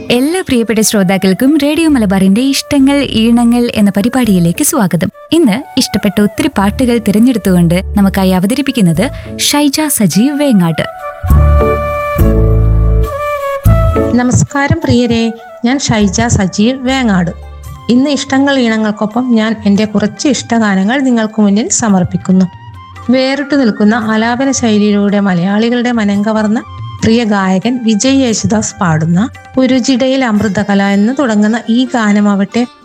എല്ലാ പ്രിയപ്പെട്ട ശ്രോതാക്കൾക്കും റേഡിയോ മലബാറിന്റെ ഇഷ്ടങ്ങൾ ഈണങ്ങൾ എന്ന പരിപാടിയിലേക്ക് സ്വാഗതം ഇന്ന് ഇഷ്ടപ്പെട്ട ഒത്തിരി പാട്ടുകൾ തിരഞ്ഞെടുത്തുകൊണ്ട് നമുക്കായി അവതരിപ്പിക്കുന്നത് ഷൈജ സജീവ് വേങ്ങാട്ട് നമസ്കാരം പ്രിയരെ ഞാൻ ഷൈജ സജീവ് വേങ്ങാട് ഇന്ന് ഇഷ്ടങ്ങൾ ഈണങ്ങൾക്കൊപ്പം ഞാൻ എൻ്റെ കുറച്ച് ഇഷ്ടഗാനങ്ങൾ നിങ്ങൾക്ക് മുന്നിൽ സമർപ്പിക്കുന്നു വേറിട്ടു നിൽക്കുന്ന ആലാപന ശൈലിയിലൂടെ മലയാളികളുടെ മനം കവർന്ന പ്രിയ ഗായകൻ വിജയ് യേശുദാസ് പാടുന്ന ഒരു ജിടയിൽ അമൃതകല എന്ന് തുടങ്ങുന്ന ഈ ഗാനമാവട്ടെ